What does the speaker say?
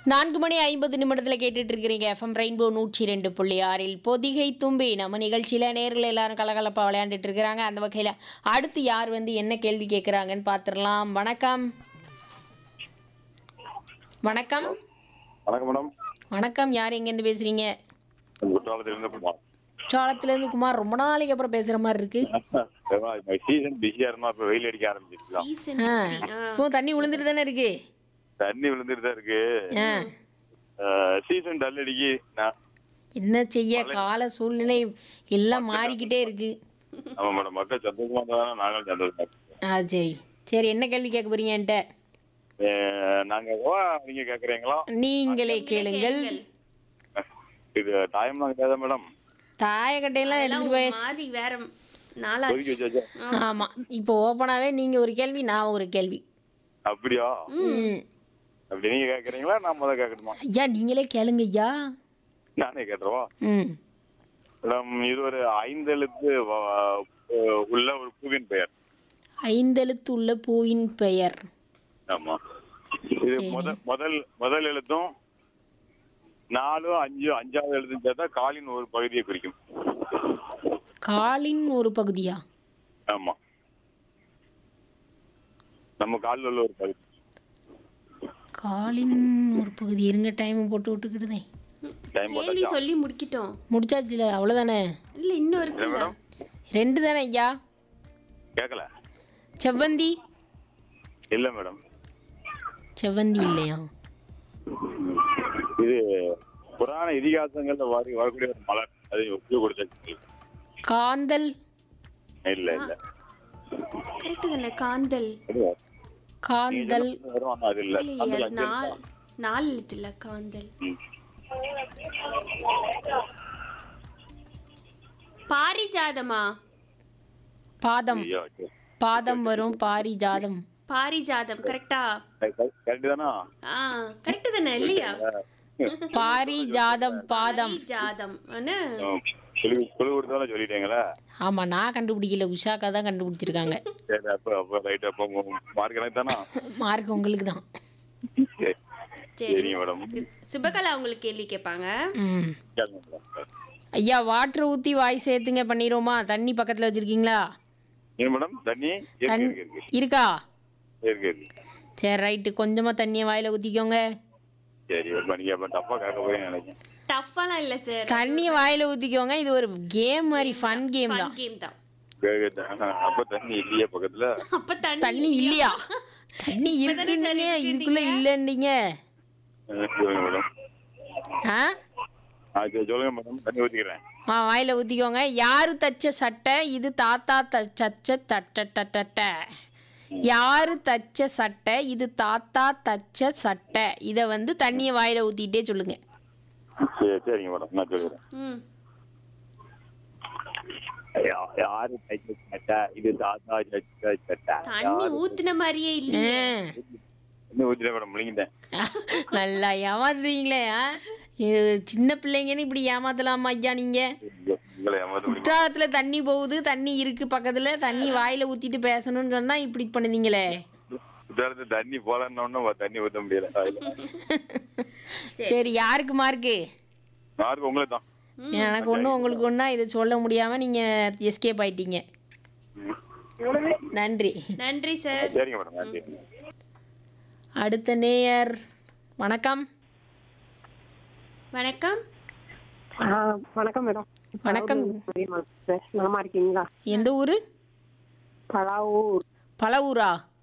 நான்கு மணி ஐம்பது நிமிடத்தில் கேட்டுட்டு இருக்கிறீங்க எஃப்எம் ரெயின்போ நூற்றி ரெண்டு புள்ளி ஆறில் பொதிகை தும்பி நம்ம நிகழ்ச்சியில் நேரில் எல்லாரும் கலகலப்பாக விளையாண்டுட்டு இருக்கிறாங்க அந்த வகையில் அடுத்து யார் வந்து என்ன கேள்வி கேட்குறாங்கன்னு பார்த்துடலாம் வணக்கம் வணக்கம் வணக்கம் மேடம் வணக்கம் யார் எங்கேருந்து பேசுகிறீங்க குற்றாலத்திலிருந்து குமார் சோளத்துலேருந்து குமார் ரொம்ப நாளைக்கு அப்புறம் பேசுகிற மாதிரி இருக்கு சீசன் பிஸியா இருந்தா இப்ப வெயில் அடிக்க ஆரம்பிச்சிருக்கலாம் சீசன் ஆ busy. ஆ. இப்போ தண்ணி விழுந்துட்டு தானே இருக்கு தண்ணி விழுந்துட்டு தான் இருக்கு ஆ சீசன் டல் அடிக்கி நான் என்ன செய்ய கால சூழ்நிலை எல்லாம் மாறிக்கிட்டே இருக்கு ஆமா மேடம் மக்கள் சந்தோஷமா இருந்தா நாங்களும் சந்தோஷமா இருக்கோம். ஆ சரி சரி என்ன கேள்வி கேட்க போறீங்க என்கிட்ட அஹ், நாங்க ஓ நீங்க கேக்குறீங்களா நீங்களே கேளுங்கள் இது டைம்லாம் கிடையாதா மேடம் தாயக்கட்டையெல்லாம் அதெல்லாம் எடுத்துட்டு ஒரு போய் மாதிரி வேற ஒதுக்கி நாளாச்சு வச்சாச்சா ஆமா இப்போ ஓப்பனாவே நீங்க ஒரு கேள்வி நான் ஒரு கேள்வி அப்படியா ம். அப்படி நீங்க கேக்குறீங்களா நான் முதல்ல கேட்கணுமா ஐயா நீங்களே கேளுங்க ஐயா நானே கேட்டுருவா ம் மேடம் இது ஒரு ஐந்தெழுத்து வ- உள்ள ஒரு பூவின் பெயர் ஐந்தெழுத்து உள்ள பூவின் பெயர் ஆமா இது முதல் முதல் முதல் எழுத்தும் நாலு அஞ்சு அஞ்சாவது எழுத்தும் சேர்த்தா காலின் ஒரு பகுதியை குறிக்கும் காலின் ஒரு பகுதியா ஆமா நம்ம காலில் உள்ள ஒரு பகுதி காலின் ஒரு பகுதி இருங்க டைம் போட்டு விட்டுக்கிட்டுதே டைம் கேள்வி போட்டாச்சா சொல்லி முடிக்கிட்டோம் முடிச்சாச்சுல அவ்வளோதானே இல்ல இன்னும் இருக்குல்ல மேடம் ரெண்டு தானே ஐயா கேட்கல செவ்வந்தி இல்ல மேடம் செவ்வந்தி இல்லையா இது புராண இதிகாசங்கள்ல வர வரக்கூடிய ஒரு மலர் அது ஒப்பு கொடுத்தாச்சு காந்தல் இல்ல இல்ல கரெக்ட் தானே காந்தல் இல்ல. காந்தல் நீங்க வரும் ஆனா அது இல்ல இல்லையே அந்த அது அஞ்சு நால் எழுத்தா? நாலு எழுத்து இல்ல காந்தல் ம். பாரிஜாதமா பாதம் ஐயோ, ஐயோ. பாதம் வரும் பாரிஜாதம் பாரிஜாதம் கரெக்டா கரெக்ட் தானா ஆ கரெக்ட் தானே இல்லையா பாரிஜாதம் பாதம் பாரிஜாதம் ஆனா குழு குழு கொடுத்தாலும் சொல்லிட்டீங்களா ஆமா நான் கண்டுபிடிக்கல உஷாக்கா தான் கண்டுபிடிச்சிருக்காங்க சரி அப்ப அப்ப ரைட் அப்ப மார்க் எனக்கு தானா மார்க் உங்களுக்கு தான் சரி சரி சரிங்க மேடம் சுபகலா உங்களுக்கு கேள்வி கேட்பாங்க ம் கேளுங்க மேடம் ஐயா வாட்டர் ஊற்றி வாய் சேர்த்துங்க பண்ணிடுவோமா தண்ணி பக்கத்தில் வச்சுருக்கீங்களா ஏன் மேடம் தண்ணி இருக்கு தண் இருக்கு இருக்கு இருக்கா இருக்கு இருக்கு சரி ரைட்டு கொஞ்சமாக தண்ணியை வாயில் ஊற்றிக்கோங்க சரி அப்ப நீங்க அப்ப தப்பா கேட்க போறீங்கன்னு நினைக்கிறேன் டஃப்பாலாம் இல்ல சார் தண்ணியை வாயில் ஊற்றிக்கோங்க இது ஒரு கேம் மாதிரி ஃபன் கேம் தான் ஃபன் கேம் தான் கேக்குது. அப்ப தண்ணி இல்லையே பக்கத்துல அப்ப தண்ணி தண்ணி இல்லையா தண்ணி இருக்குன்னீங்க இதுக்குள்ளே இல்லைன்னீங்க அஹ் சொல்லுங்க மேடம் ஆ ஆ சரி சொல்லுங்க மேடம் தண்ணி ஊத்திக்கிறேன் ஆ வாயில் ஊற்றிக்கோங்க யாரு தச்ச சட்டை இது தாத்தா தச்ச தட்ட தட்ட யாரு தச்ச சட்டை இது தாத்தா தச்ச சட்டை இதை வந்து தண்ணியை வாயில் ஊற்றிக்கிட்டே சொல்லுங்க சரி சரிங்க மேடம் நான் சொல்லிடுறேன் ம் யா- யாரு தைச்ச சட்டை இது தாத்தா தைச்ச சட்டை தண்ணி ஊத்துன மாதிரியே இல்லையே தண்ணி ஊத்திட்டேன் மேடம் முழுங்கிட்டேன் நல்லா ஏமாத்துறீங்களே ஆ? இது சின்ன பிள்ளைங்கன்னு இப்படி ஏமாத்தலாமா ஐயா நீங்க உங்களை ஏமாத்த முடியுமா குற்றாலத்துல தண்ணி போகுது தண்ணி இருக்கு பக்கத்துல தண்ணி வாயில ஊத்திட்டு பேசணும்னு சொன்னா இப்படி பண்ணுதீங்களே குற்றாலத்து தண்ணி போலன்னு தண்ணி ஊத்த முடியல அதுல. சரி யாருக்கு மார்க்கு மார்க் உங்களுக்கு தான் எனக்கு ஒன்றும் உங்களுக்கு ஒன்றா இதை சொல்ல முடியாம நீங்க எஸ்கேப் ஆயிட்டீங்க நன்றி நன்றி சார் சரிங்க மேடம் நன்றி அடுத்த நேயர் வணக்கம் வணக்கம் ஆ, வணக்கம் மேடம் வணக்கம் மரியாமா சார் நலமா இருக்கீங்களா எந்த ஊரு பலாவூர் பழவூரா